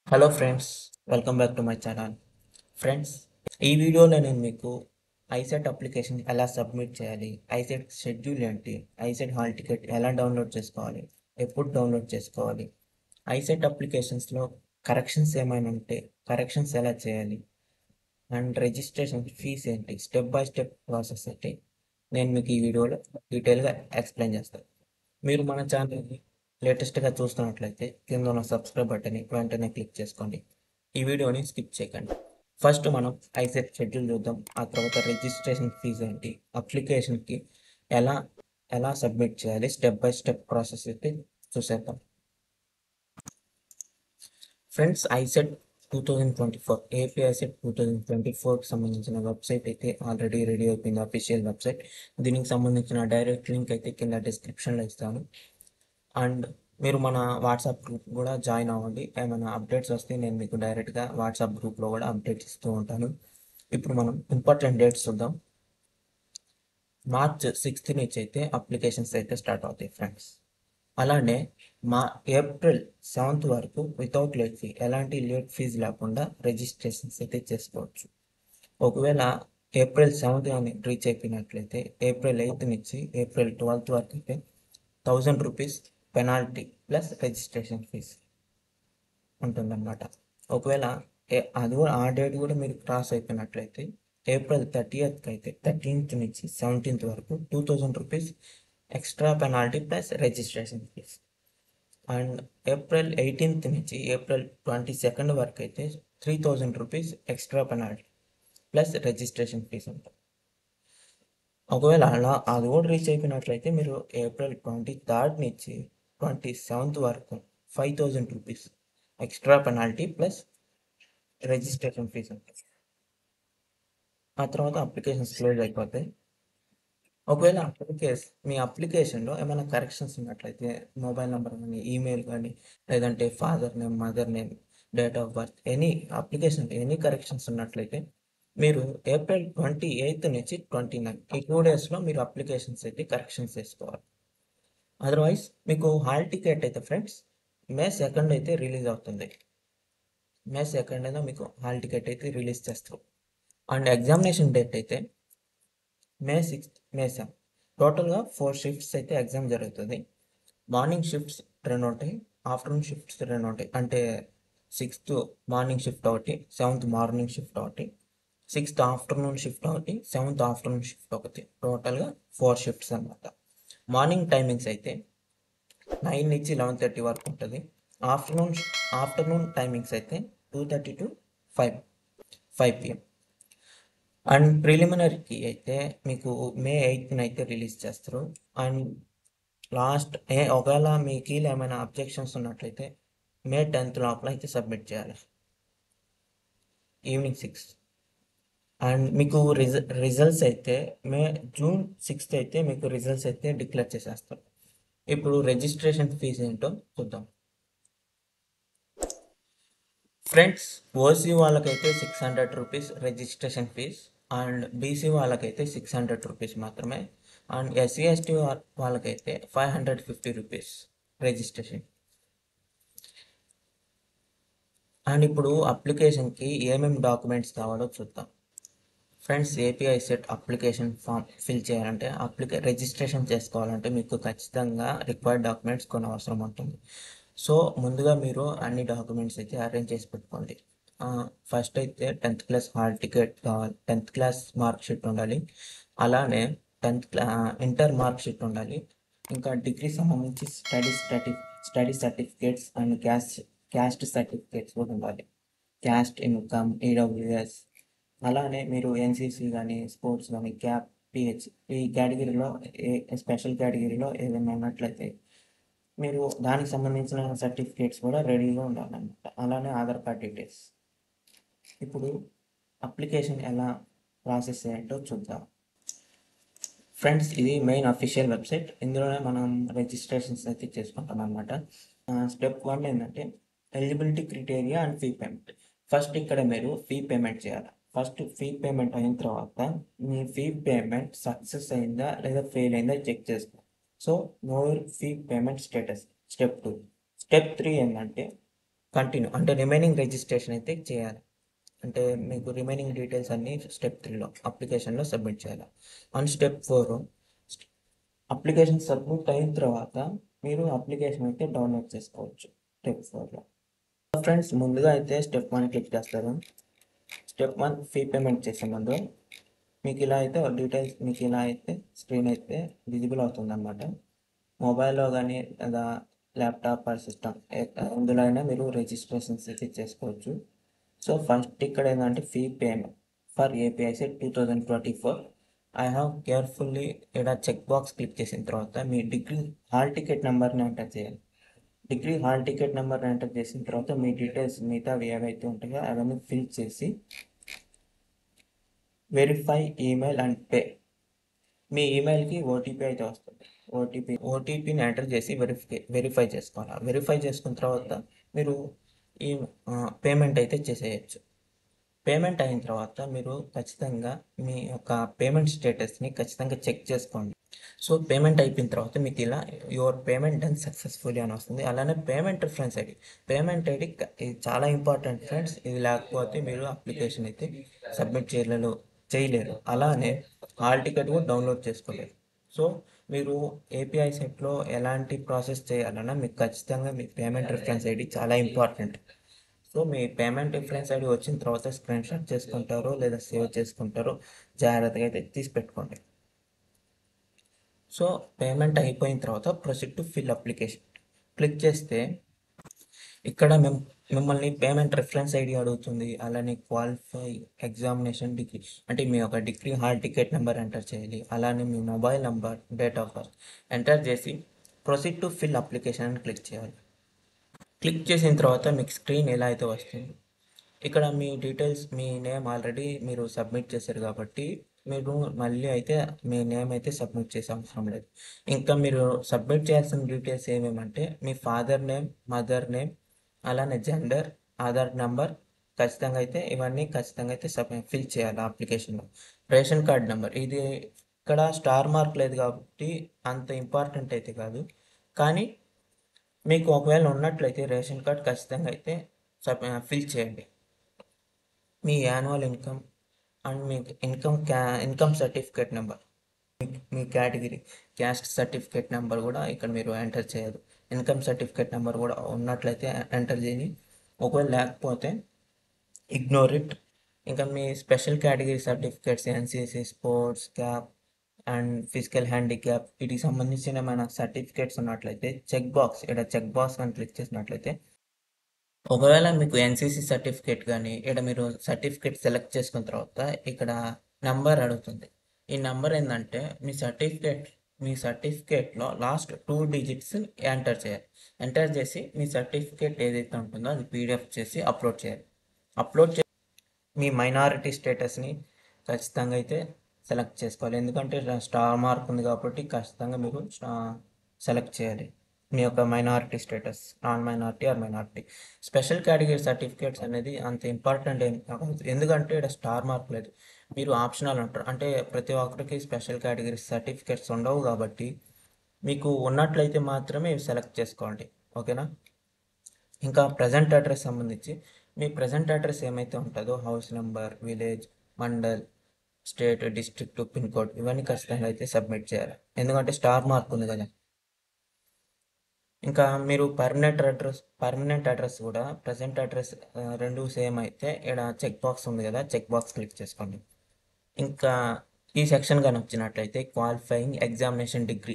hello friends welcome back to my channel friends ఈ వీడియోలో నేను మీకు ఐసెట్ అప్లికేషన్ ఎలా సబ్మిట్ చేయాలి ఐసెట్ షెడ్యూల్ ఏంటి ఐసెట్ హాల్ టికెట్ ఎలా డౌన్లోడ్ చేసుకోవాలి ఎప్పుడు డౌన్లోడ్ చేసుకోవాలి ఐసెట్ అప్లికేషన్స్లో కరెక్షన్స్ ఏమైనా ఉంటే కరెక్షన్స్ ఎలా చేయాలి అండ్ రిజిస్ట్రేషన్ ఫీస్ ఏంటి స్టెప్ బై స్టెప్ ప్రాసెస్ ఏంటి నేను మీకు ఈ వీడియోలో డీటెయిల్గా ఎక్స్ప్లెయిన్ చేస్తాను మీరు మన ఛానల్ని లేటెస్ట్గా చూస్తున్నట్లయితే కింద ఉన్న సబ్స్క్రైబ్ బటన్ని వెంటనే క్లిక్ చేసుకోండి ఈ వీడియోని స్కిప్ చేయకండి ఫస్ట్ మనం ఐసెట్ షెడ్యూల్ చూద్దాం ఆ తర్వాత రిజిస్ట్రేషన్ ఫీజు ఏంటి అప్లికేషన్కి ఎలా ఎలా సబ్మిట్ చేయాలి స్టెప్ బై స్టెప్ ప్రాసెస్ అయితే చూసేద్దాం friends ICET two thousand twenty four AP ICET two thousand twenty ఫోర్కి సంబంధించిన వెబ్సైట్ అయితే ఆల్రెడీ రెడీ అయిపోయింది అఫీషియల్ వెబ్సైట్ దీనికి సంబంధించిన డైరెక్ట్ లింక్ అయితే కింద డిస్క్రిప్షన్లో ఇస్తాను అండ్ మీరు మన వాట్సాప్ గ్రూప్ కూడా జాయిన్ అవ్వండి ఏమైనా అప్డేట్స్ వస్తే నేను మీకు డైరెక్ట్గా వాట్సాప్ గ్రూప్లో కూడా అప్డేట్స్ ఇస్తూ ఉంటాను ఇప్పుడు మనం ఇంపార్టెంట్ డేట్స్ చూద్దాం మార్చ్ సిక్స్త్ నుంచి అయితే అప్లికేషన్స్ అయితే స్టార్ట్ అవుతాయి ఫ్రెండ్స్ అలానే మా ఏప్రిల్ సెవెంత్ వరకు వితౌట్ లేట్ ఫీ ఎలాంటి లేట్ ఫీజు లేకుండా రిజిస్ట్రేషన్స్ అయితే చేసుకోవచ్చు ఒకవేళ ఏప్రిల్ సెవెంత్ కానీ రీచ్ అయిపోయినట్లయితే ఏప్రిల్ ఎయిత్ నుంచి ఏప్రిల్ ట్వెల్త్ వరకు అయితే thousand rupees penalty plus registration fees ఉంటుందన్నమాట ఒకవేళ ఏ- అది కూడా ఆ డేట్ కూడా మీరు క్రాస్ అయిపోయినట్లయితే ఏప్రిల్ థర్టీయత్కి అయితే థర్టీన్త్ నుంచి సెవెంటీన్త్ వరకు two thousand rupees extra penalty plus registration fees and April eighteenth నుంచి ఏప్రిల్ ట్వంటీ సెకండ్ వరకు అయితే three thousand rupees extra penalty plus registration fees ఉంటుంది ఒకవేళ అలా అది కూడా రీచ్ అయిపోయినట్లయితే మీరు ఏప్రిల్ ట్వంటీ థర్డ్ నుంచి ట్వంటీ సెవెంత్ వరకు five thousand rupees extra penalty plus registration fees ఉంటుంది ఆ తర్వాత అప్లికేషన్స్ క్లోజ్ అయిపోతాయి ఒకవేళ అప్లికేషన్ మీ అప్లికేషన్లో ఏమైనా కరెక్షన్స్ ఉన్నట్లయితే మొబైల్ నెంబర్ కానీ ఈమెయిల్ కానీ లేదంటే father name mother name date of birth any application any corrections ఉన్నట్లయితే మీరు ఏప్రిల్ ట్వంటీ ఎయిత్ నుంచి ట్వంటీ నైన్ ఈ టూ డేస్లో మీరు అప్లికేషన్స్ అయితే కరెక్షన్స్ చేసుకోవాలి అదర్వైజ్ మీకు హాల్ టికెట్ అయితే ఫ్రెండ్స్ మే సెకండ్ అయితే రిలీజ్ అవుతుంది మే సెకండ్ అయినా మీకు హాల్ టికెట్ అయితే రిలీజ్ చేస్తారు అండ్ ఎగ్జామినేషన్ డేట్ అయితే మే సిక్స్త్ మే సెవెన్ టోటల్గా ఫోర్ షిఫ్ట్స్ అయితే ఎగ్జామ్ జరుగుతుంది మార్నింగ్ షిఫ్ట్స్ రెండు ఉంటాయి ఆఫ్టర్నూన్ షిఫ్ట్స్ రెండు ఉంటాయి అంటే సిక్స్త్ మార్నింగ్ షిఫ్ట్ ఒకటి సెవెంత్ మార్నింగ్ షిఫ్ట్ ఒకటి సిక్స్త్ ఆఫ్టర్నూన్ షిఫ్ట్ ఒకటి సెవెంత్ ఆఫ్టర్నూన్ షిఫ్ట్ ఒకటి టోటల్గా ఫోర్ షిఫ్ట్స్ అనమాట మార్నింగ్ టైమింగ్స్ అయితే నైన్ నుంచి లెవెన్ థర్టీ వరకు ఉంటుంది ఆఫ్టర్నూన్ ఆఫ్టర్నూన్ టైమింగ్స్ అయితే two thirty to five five PM and ప్రిలిమినరీకి అయితే మీకు మే ఎయిత్న అయితే రిలీజ్ చేస్తారు అండ్ లాస్ట్ ఏ ఒకవేళ మీ కీలో ఏమైనా అబ్జెక్షన్స్ ఉన్నట్లయితే మే టెన్త్ లోపల అయితే సబ్మిట్ చేయాలి ఈవినింగ్ సిక్స్ అండ్ మీకు రిజ రిజల్ట్స్ అయితే మే జూన్ సిక్స్త్ అయితే మీకు రిజల్ట్స్ అయితే డిక్లేర్ చేసేస్తారు ఇప్పుడు రిజిస్ట్రేషన్ ఫీజు ఏంటో చూద్దాం ఫ్రెండ్స్ ఓసీ వాళ్ళకైతే six hundred rupees registration fees and BC వాళ్ళకైతే సిక్స్ హండ్రెడ్ రూపీస్ మాత్రమే అండ్ ఎస్సీ ఎస్టీ వాళ్ళకైతే five hundred fifty rupees registration and ఇప్పుడు అప్లికేషన్కి ఏమేమి డాక్యుమెంట్స్ కావాలో చూద్దాం friends AP I CET application form fill చేయాలంటే అప్లికే రిజిస్ట్రేషన్ చేసుకోవాలంటే మీకు ఖచ్చితంగా రిక్వైర్డ్ డాక్యుమెంట్స్ కొన్ని అవసరం ఉంటుంది సో ముందుగా మీరు అన్ని డాక్యుమెంట్స్ అయితే అరేంజ్ చేసి పెట్టుకోండి ఫస్ట్ అయితే టెన్త్ క్లాస్ హాల్ టికెట్ కావాలి టెన్త్ క్లాస్ మార్క్ షీట్ ఉండాలి అలానే టెన్త్ క్లా ఇంటర్ మార్క్ షీట్ ఉండాలి ఇంకా డిగ్రీ సంబంధించి study study study certificates and caste caste certificates కూడా ఉండాలి క్యాస్ట్ ఇన్కమ్ ఈడబ్ల్యూఎస్ అలానే మీరు ఎన్సీసీ కానీ స్పోర్ట్స్ కానీ క్యాప్ పిహెచ్ ఈ కేటగిరీలో ఏ స్పెషల్ కేటగిరీలో ఏదైనా ఉన్నట్లయితే మీరు దానికి సంబంధించిన సర్టిఫికేట్స్ కూడా రెడీగా ఉండాలన్నమాట అలానే ఆధార్ కార్డ్ డీటెయిల్స్ ఇప్పుడు అప్లికేషన్ ఎలా ప్రాసెస్ ఏంటో చూద్దాం ఫ్రెండ్స్ ఇది మెయిన్ అఫీషియల్ వెబ్సైట్ ఇందులోనే మనం రిజిస్ట్రేషన్స్ అయితే చేసుకుంటాం అనమాట స్టెప్ వన్ ఏంటంటే eligibility criteria and fee payment first ఇక్కడ మీరు ఫీ పేమెంట్ చేయాలి ఫస్ట్ ఫీ పేమెంట్ అయిన తర్వాత మీ ఫీ పేమెంట్ సక్సెస్ అయిందా లేదా ఫెయిల్ అయిందా చెక్ చేసుకో so no fee payment status step two step three ఏంటంటే కంటిన్యూ అంటే రిమైనింగ్ రిజిస్ట్రేషన్ అయితే చేయాలి అంటే మీకు రిమైనింగ్ డీటెయిల్స్ అన్నీ స్టెప్ త్రీలో అప్లికేషన్లో సబ్మిట్ చేయాలి and step four application submit అయిన తర్వాత మీరు అప్లికేషన్ అయితే డౌన్లోడ్ చేసుకోవచ్చు స్టెప్ ఫోర్లో ఫ్రెండ్స్ ముందుగా అయితే స్టెప్ వన్ క్లిక్ చేస్తారు స్టెప్ వన్ ఫీ పేమెంట్ చేసే ముందు మీకు ఇలా అయితే డీటెయిల్స్ మీకు ఇలా అయితే స్క్రీన్ అయితే విజిబుల్ అవుతుంది అనమాట మొబైల్లో కానీ లేదా ల్యాప్టాప్ ఆర్ సిస్టమ్ ఎందులో అయినా మీరు రిజిస్ట్రేషన్స్ అయితే చేసుకోవచ్చు సో ఫస్ట్ ఇక్కడ ఏంటంటే fee payment for AP ICET two thousand twenty four I have carefully ఇక్కడ చెక్ బాక్స్ క్లిక్ చేసిన తర్వాత మీ డిగ్రీ హాల్ టికెట్ నెంబర్ని ఎంటర్ చేయాలి డిగ్రీ హాల్ టికెట్ నెంబర్ని ఎంటర్ చేసిన తర్వాత మీ డీటెయిల్స్ మిగతా ఏవైతే ఉంటాయో అవన్నీ ఫిల్ చేసి వెరిఫై ఈమెయిల్ అండ్ పే మీ ఈమెయిల్కి ఓటీపీ అయితే వస్తుంది ఓటీపీ ఓటీపీని ఎంటర్ చేసి వెరిఫై వెరిఫై చేసుకోవాలి వెరిఫై చేసుకున్న తర్వాత మీరు ఈ పేమెంట్ అయితే చేసేయచ్చు పేమెంట్ అయిన తర్వాత మీరు ఖచ్చితంగా మీ యొక్క పేమెంట్ స్టేటస్ని ఖచ్చితంగా చెక్ చేసుకోండి సో పేమెంట్ అయిపోయిన తర్వాత మీకు ఇలా యువర్ పేమెంట్ డన్ సక్సెస్ఫుల్లీ అని వస్తుంది అలానే payment reference ID payment ID ఇది చాలా ఇంపార్టెంట్ ఫ్రెండ్స్ ఇది లేకపోతే మీరు అప్లికేషన్ అయితే సబ్మిట్ చేయలేరు చేయలేరు అలానే హాల్ టికెట్ కూడా డౌన్లోడ్ చేసుకోలేరు సో మీరు ఏపీఐ సెట్లో ఎలాంటి ప్రాసెస్ చేయాలన్నా మీకు ఖచ్చితంగా మీ పేమెంట్ రిఫరెన్స్ ఐడి చాలా ఇంపార్టెంట్ సో మీ పేమెంట్ రిఫరెన్స్ ఐడి వచ్చిన తర్వాత స్క్రీన్ షాట్ చేసుకుంటారో లేదా సేవ్ చేసుకుంటారో జాగ్రత్తగా అయితే తీసి పెట్టుకోండి సో పేమెంట్ అయిపోయిన తర్వాత proceed to fill application click చేస్తే ఇక్కడ మేము మిమ్మల్ని పేమెంట్ రిఫరెన్స్ ఐడి అడుగుతుంది అలానే క్వాలిఫై ఎగ్జామినేషన్ డిగ్రీ అంటే మీ యొక్క degree hall ticket number enter చేయాలి అలానే మీ mobile number date of birth enter చేసి ప్రొసీడ్ టు ఫిల్ అప్లికేషన్ అని క్లిక్ చేయాలి క్లిక్ చేసిన తర్వాత మీకు స్క్రీన్ ఎలా అయితే వస్తుంది ఇక్కడ మీ డీటెయిల్స్ మీ నేమ్ ఆల్రెడీ మీరు సబ్మిట్ చేశారు కాబట్టి మీరు మళ్ళీ అయితే మీ నేమ్ అయితే సబ్మిట్ చేసే అవసరం లేదు ఇంకా మీరు సబ్మిట్ చేయాల్సిన డీటెయిల్స్ ఏమేమంటే మీ ఫాదర్ నేమ్ మదర్ నేమ్ అలానే జెండర్ ఆధార్ నెంబర్ ఖచ్చితంగా అయితే ఇవన్నీ ఖచ్చితంగా అయితే సబ్మిట్ ఫిల్ చేయాలి అప్లికేషన్లో రేషన్ కార్డ్ నెంబర్ ఇది ఇక్కడ స్టార్ మార్క్ లేదు కాబట్టి అంత ఇంపార్టెంట్ అయితే కాదు కానీ మీకు ఒకవేళ ఉన్నట్లయితే రేషన్ కార్డ్ ఖచ్చితంగా అయితే సబ్ ఫిల్ చేయండి మీ యాన్యువల్ ఇన్కమ్ అండ్ మీ ఇన్కమ్ క్యా ఇన్కమ్ సర్టిఫికేట్ నెంబర్ మీ కేటగిరీ క్యాస్ట్ సర్టిఫికేట్ నెంబర్ కూడా ఇక్కడ మీరు ఎంటర్ చేయదు ఇన్కమ్ సర్టిఫికేట్ నెంబర్ కూడా ఉన్నట్లయితే ఎంటర్ చేయండి ఒకవేళ లేకపోతే ఇగ్నోర్ ఇట్ ఇంకా మీ special category certificates NCC sports cap and physical handicap వీటికి సంబంధించిన మన సర్టిఫికేట్స్ ఉన్నట్లయితే చెక్ బాక్స్ ఇక్కడ చెక్ బాక్స్ అని క్లిక్ చేసినట్లయితే ఒకవేళ మీకు ఎన్సిసి సర్టిఫికేట్ కానీ ఇక్కడ మీరు సర్టిఫికేట్ సెలెక్ట్ చేసుకున్న తర్వాత ఇక్కడ నంబర్ అడుగుతుంది ఈ నంబర్ ఏంటంటే మీ సర్టిఫికేట్ మీ సర్టిఫికేట్లో లాస్ట్ టూ డిజిట్స్ ఎంటర్ చేయాలి ఎంటర్ చేసి మీ సర్టిఫికేట్ ఏదైతే ఉంటుందో అది పీడిఎఫ్ చేసి అప్లోడ్ చేయాలి అప్లోడ్ చే మీ మైనారిటీ స్టేటస్ని ఖచ్చితంగా అయితే సెలెక్ట్ చేసుకోవాలి ఎందుకంటే స్టార్ మార్క్ ఉంది కాబట్టి ఖచ్చితంగా మీరు సెలెక్ట్ చేయాలి మీ యొక్క minority status non minority or minority special category certificates అనేది అంత ఇంపార్టెంట్ ఏం కాదు ఎందుకంటే ఇక్కడ స్టార్ మార్క్ లేదు మీరు ఆప్షనల్ అంటారు అంటే ప్రతి ఒక్కరికి స్పెషల్ కేటగిరీ సర్టిఫికేట్స్ ఉండవు కాబట్టి మీకు ఉన్నట్లయితే మాత్రమే ఇవి సెలెక్ట్ చేసుకోండి ఓకేనా ఇంకా ప్రజెంట్ అడ్రస్ సంబంధించి మీ ప్రజెంట్ అడ్రస్ ఏమైతే ఉంటుందో house number village mandal state district pin code ఇవన్నీ ఖచ్చితంగా అయితే సబ్మిట్ చేయాలి ఎందుకంటే స్టార్ మార్క్ ఉంది కదా ఇంకా మీరు పర్మనెంట్ అడ్రస్ పర్మనెంట్ అడ్రస్ కూడా ప్రజెంట్ అడ్రస్ రెండు సేమ్ అయితే ఇక్కడ చెక్ బాక్స్ ఉంది కదా చెక్ బాక్స్ క్లిక్ చేసుకోండి ఇంకా ఈ సెక్షన్ కానీ వచ్చినట్లయితే క్వాలిఫైయింగ్ ఎగ్జామినేషన్ డిగ్రీ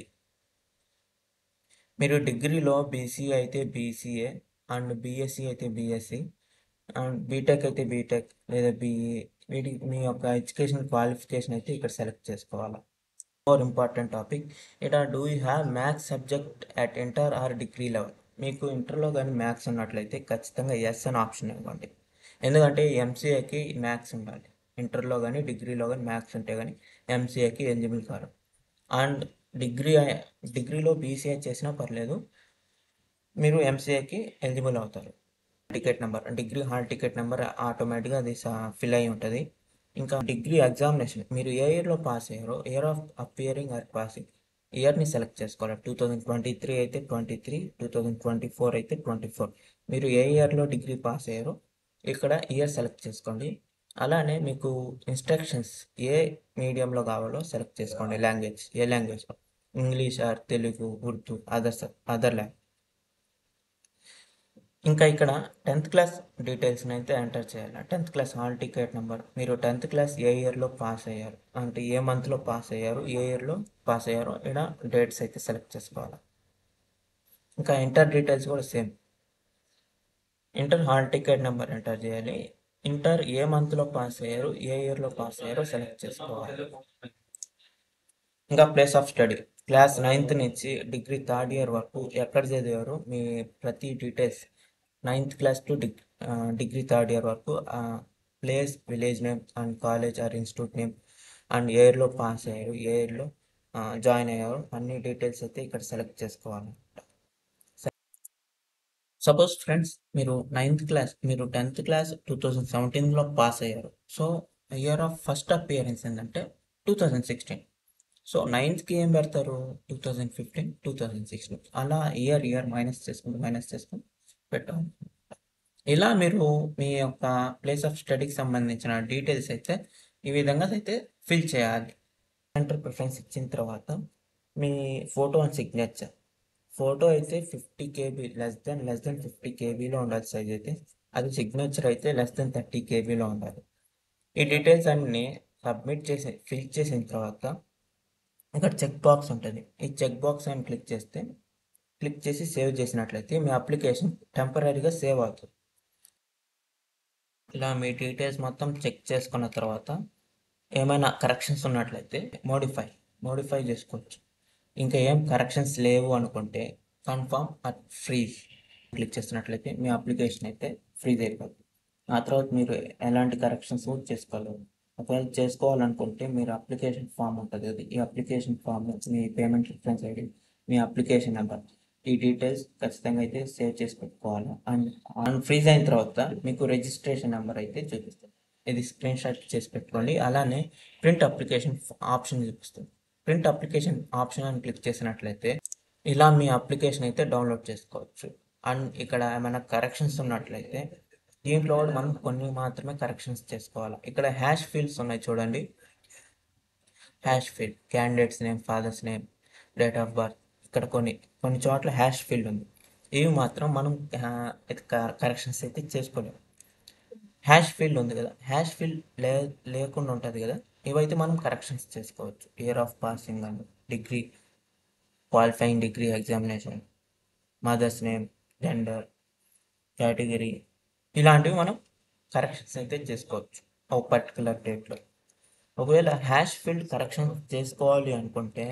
మీరు డిగ్రీలో బీసీఏ అయితే బీసీఏ అండ్ బీఎస్సీ అయితే బీఎస్సీ అండ్ బీటెక్ అయితే బీటెక్ లేదా బీఈ వీటి మీ యొక్క ఎడ్యుకేషన్ క్వాలిఫికేషన్ అయితే ఇక్కడ సెలెక్ట్ చేసుకోవాలి మోర్ ఇంపార్టెంట్ టాపిక్ ఇక్కడ do you have maths subject at inter or degree level మీకు ఇంటర్లో కానీ మ్యాథ్స్ ఉన్నట్లయితే ఖచ్చితంగా ఎస్ అని ఆప్షన్ ఇవ్వండి ఎందుకంటే ఎంసీఏకి మ్యాథ్స్ ఉండాలి ఇంటర్లో కానీ డిగ్రీలో కానీ మ్యాథ్స్ ఉంటే కానీ ఎంసీఏకి ఎలిజిబుల్ కాదు అండ్ డిగ్రీ డిగ్రీలో బీసీఏ చేసినా పర్లేదు మీరు ఎంసీఏకి ఎలిజిబుల్ అవుతారు ticket number degree hall ticket number ఆటోమేటిక్గా అది ఫిల్ అయి ఉంటుంది ఇంకా డిగ్రీ ఎగ్జామినేషన్ మీరు ఏ ఇయర్లో పాస్ అయ్యారో year of appearing or passing ఇయర్ని సెలెక్ట్ చేసుకోవాలి టూ థౌజండ్ ట్వంటీ త్రీ అయితే twenty three two thousand twenty four అయితే ట్వంటీ ఫోర్ మీరు ఏ ఇయర్లో డిగ్రీ పాస్ అయ్యారో ఇక్కడ ఇయర్ సెలెక్ట్ చేసుకోండి అలానే మీకు ఇన్స్ట్రక్షన్స్ ఏ మీడియంలో కావాలో సెలెక్ట్ చేసుకోండి లాంగ్వేజ్ ఏ language English or Telugu Urdu others other language ఇంకా ఇక్కడ టెన్త్ క్లాస్ డీటెయిల్స్ని అయితే ఎంటర్ చేయాలి tenth class hall ticket number మీరు టెన్త్ క్లాస్ ఏ ఇయర్లో పాస్ అయ్యారు అంటే ఏ మంత్లో పాస్ అయ్యారు ఏ ఇయర్లో పాస్ అయ్యారో ఇక్కడ డేట్స్ అయితే సెలెక్ట్ చేసుకోవాలి ఇంకా ఇంటర్ డీటెయిల్స్ కూడా same inter hall ticket number enter చేయాలి ఇంటర్ ఏ మంత్లో పాస్ అయ్యారు ఏ ఇయర్లో పాస్ అయ్యారో సెలెక్ట్ చేసుకోవాలి ఇంకా place of study class ninth నుంచి డిగ్రీ థర్డ్ ఇయర్ వరకు ఎక్కడ చదివారు మీ ప్రతి డీటెయిల్స్ నైన్త్ క్లాస్ టు డిగ్ డిగ్రీ థర్డ్ ఇయర్ వరకు place village name and college or institute name and ఇయర్లో పాస్ అయ్యారు ఏ ఇయర్లో జాయిన్ అయ్యారు అన్ని డీటెయిల్స్ అయితే ఇక్కడ సెలెక్ట్ చేసుకోవాలి సపోజ్ ఫ్రెండ్స్ మీరు నైన్త్ క్లాస్ మీరు టెన్త్ క్లాస్ టూ థౌజండ్ సెవెంటీన్లో పాస్ అయ్యారు so year of first appearance ఏంటంటే టూ థౌజండ్ సిక్స్టీన్ సో నైన్త్కి ఏం పెడతారు two thousand fifteen two thousand sixteen అలా ఇయర్ ఇయర్ మైనస్ చేసుకుంటూ మైనస్ చేసుకుంటూ పెట్టాలి ఇలా మీరు మీ యొక్క ప్లేస్ ఆఫ్ స్టడీకి సంబంధించిన డీటెయిల్స్ అయితే ఈ విధంగా అయితే ఫిల్ చేయాలి సెంటర్ ప్రిఫరెన్స్ ఇచ్చిన తర్వాత మీ ఫోటో అండ్ సిగ్నేచర్ ఫోటో అయితే fifty KB less than less than fifty కేబీలో ఉండాలి సైజ్ అయితే అది సిగ్నేచర్ అయితే లెస్ దెన్ థర్టీ కేబీలో ఉండాలి ఈ డీటెయిల్స్ అన్ని సబ్మిట్ చేసి ఫిల్ చేసిన తర్వాత ఇక్కడ చెక్ బాక్స్ ఉంటుంది ఈ చెక్ బాక్స్ అని క్లిక్ చేస్తే క్లిక్ చేసి సేవ్ చేసినట్లయితే మీ అప్లికేషన్ టెంపరీగా సేవ్ అవుతుంది ఇలా మీ డీటెయిల్స్ మొత్తం చెక్ చేసుకున్న తర్వాత ఏమైనా కరెక్షన్స్ ఉన్నట్లయితే మోడిఫై మోడిఫై చేసుకోవచ్చు ఇంకా ఏం కరెక్షన్స్ లేవు అనుకుంటే కన్ఫర్మ్ అట్ ఫ్రీజ్ క్లిక్ చేస్తున్నట్లయితే మీ అప్లికేషన్ అయితే ఫ్రీజ్ అయిపోతుంది ఆ తర్వాత మీరు ఎలాంటి కరెక్షన్స్ కూడా చేసుకోలేరు ఒకవేళ చేసుకోవాలనుకుంటే మీరు అప్లికేషన్ ఫామ్ ఉంటుంది కదా ఈ అప్లికేషన్ ఫామ్ మీ పేమెంట్ రిఫరెన్స్ ఐడి మీ అప్లికేషన్ నెంబర్ ఈ డీటెయిల్స్ ఖచ్చితంగా అయితే సేవ్ చేసి పెట్టుకోవాలి అండ్ ఆన్ ఫ్రీజ్ అయిన తర్వాత మీకు రిజిస్ట్రేషన్ నెంబర్ అయితే చూపిస్తుంది ఇది స్క్రీన్ షాట్ చేసి పెట్టుకోండి అలానే ప్రింట్ అప్లికేషన్ ఆప్షన్ చూపిస్తుంది ప్రింట్ అప్లికేషన్ ఆప్షన్ అని క్లిక్ చేసినట్లయితే ఇలా మీ అప్లికేషన్ అయితే డౌన్లోడ్ చేసుకోవచ్చు అండ్ ఇక్కడ ఏమైనా కరెక్షన్స్ ఉన్నట్లయితే దీంట్లో కూడా మనం కొన్ని మాత్రమే కరెక్షన్స్ చేసుకోవాలి ఇక్కడ హ్యాష్ ఫీల్డ్స్ ఉన్నాయి చూడండి hash field candidate's name father's name date of birth ఇక్కడ కొన్ని కొన్ని చోట్ల హ్యాష్ ఫీల్డ్ ఉంది ఇవి మాత్రం మనం కరెక్షన్స్ అయితే చేసుకోలేము హ్యాష్ ఫీల్డ్ ఉంది కదా హ్యాష్ ఫీల్డ్ లే లేకుండా ఉంటుంది కదా ఇవైతే మనం కరెక్షన్స్ చేసుకోవచ్చు ఇయర్ ఆఫ్ పాసింగ్ అని degree qualifying degree examination mother's name gender category ఇలాంటివి మనం కరెక్షన్స్ అయితే చేసుకోవచ్చు ఒక పర్టికులర్ డేట్లో ఒకవేళ హ్యాష్ ఫీల్డ్ కరెక్షన్ చేసుకోవాలి అనుకుంటే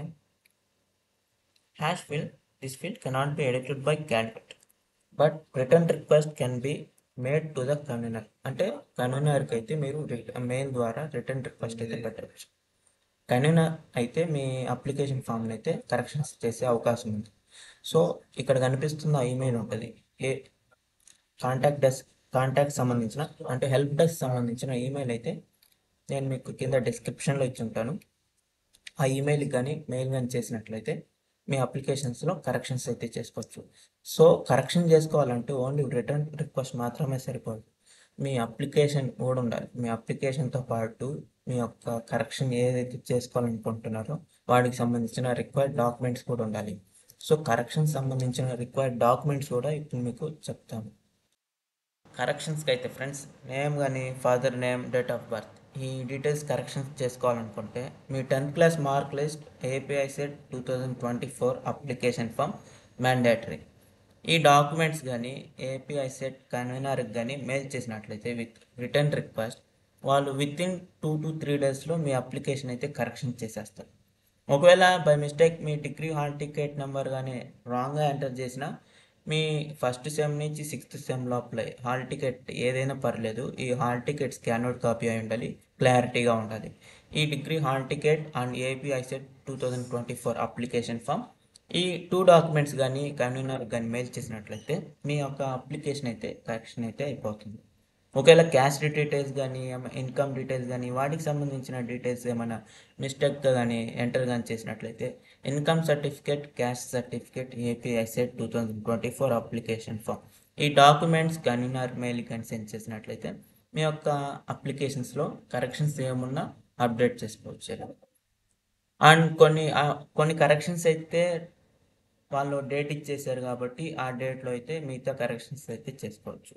hash field this field cannot be edited by candidate but return request can be made to the convener అంటే కన్వీనర్కి అయితే మీరు మెయిల్ ద్వారా రిటర్న్ రిక్వెస్ట్ అయితే పెట్టవచ్చు కన్వీనర్ అయితే మీ అప్లికేషన్ ఫామ్ని అయితే కరెక్షన్స్ చేసే అవకాశం ఉంది సో ఇక్కడ కనిపిస్తున్న ఈమెయిల్ ఉంటుంది ఏ కాంటాక్ట్ డెస్క్ కాంటాక్ట్ సంబంధించిన అంటే హెల్ప్ డెస్క్ సంబంధించిన ఈమెయిల్ అయితే నేను మీకు కింద డిస్క్రిప్షన్లో ఇచ్చి ఉంటాను ఆ ఈమెయిల్ కానీ మెయిల్ కానీ చేసినట్లయితే మీ అప్లికేషన్స్లో కరెక్షన్స్ అయితే చేసుకోవచ్చు సో కరెక్షన్ చేసుకోవాలంటే ఓన్లీ రిటర్న్ రిక్వెస్ట్ మాత్రమే సరిపోదు మీ అప్లికేషన్ కూడా ఉండాలి మీ అప్లికేషన్తో పాటు మీ యొక్క కరెక్షన్ ఏదైతే చేసుకోవాలనుకుంటున్నారో వాటికి సంబంధించిన రిక్వైర్డ్ డాక్యుమెంట్స్ కూడా ఉండాలి సో కరెక్షన్ సంబంధించిన రిక్వైర్డ్ డాక్యుమెంట్స్ కూడా ఇప్పుడు మీకు చెప్తాను కరెక్షన్స్కి అయితే ఫ్రెండ్స్ నేమ్ కానీ father name date of birth ఈ డీటెయిల్స్ కరెక్షన్స్ చేసుకోవాలనుకుంటే మీ tenth class mark list AP I CET two thousand twenty four application form mandatory ఈ డాక్యుమెంట్స్ కానీ ఏపీఐ సెట్ కన్వీనర్కి కానీ మెయిల్ చేసినట్లయితే విత్ రిటర్న్ రిక్వెస్ట్ వాళ్ళు within two to three డేస్లో మీ అప్లికేషన్ అయితే కరెక్షన్ చేసేస్తారు ఒకవేళ బై మిస్టేక్ మీ డిగ్రీ హాల్ టికెట్ నెంబర్ కానీ రాంగ్గా ఎంటర్ చేసినా మీ ఫస్ట్ సెమ్ నుంచి సిక్స్త్ సెమ్ లోపల హాల్ టికెట్ ఏదైనా పర్లేదు ఈ హాల్ టికెట్ స్కానర్డ్ కాపీ అయి ఉండాలి క్లారిటీగా ఉండాలి ఈ degree hall ticket and AP I CET two thousand twenty four application form ఈ టూ డాక్యుమెంట్స్ కానీ కన్వీనర్ కానీ మెయిల్ చేసినట్లయితే మీ యొక్క అప్లికేషన్ అయితే కరెక్షన్ అయితే అయిపోతుంది ఒకవేళ క్యాష్ డీటెయిల్స్ కానీ ఇన్కమ్ డీటెయిల్స్ కానీ వాటికి సంబంధించిన డీటెయిల్స్ ఏమైనా మిస్టేక్గా కానీ ఎంటర్ కానీ చేసినట్లయితే income certificate caste certificate AP ICET two thousand twenty four application form ఈ డాక్యుమెంట్స్ కన్వీనర్ మెయిల్ కానీ సెండ్ చేసినట్లయితే మీ యొక్క అప్లికేషన్స్లో కరెక్షన్స్ ఏమున్నా అప్డేట్ చేసుకోవచ్చు ఇలా అండ్ కొన్ని ఆ, కొన్ని కరెక్షన్స్ అయితే వాళ్ళు డేట్ ఇచ్చేసారు కాబట్టి ఆ డేట్లో అయితే మిగతా కరెక్షన్స్ అయితే చేసుకోవచ్చు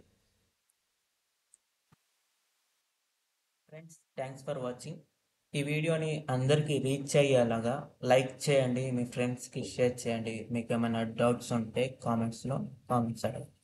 ఫ్రెండ్స్ థ్యాంక్స్ ఫర్ వాచింగ్ ఈ వీడియోని అందరికీ రీచ్ అయ్యేలాగా లైక్ చేయండి మీ ఫ్రెండ్స్కి షేర్ చేయండి మీకు ఏమైనా డౌట్స్ ఉంటే కామెంట్స్లో కామెంట్స్ అడగండి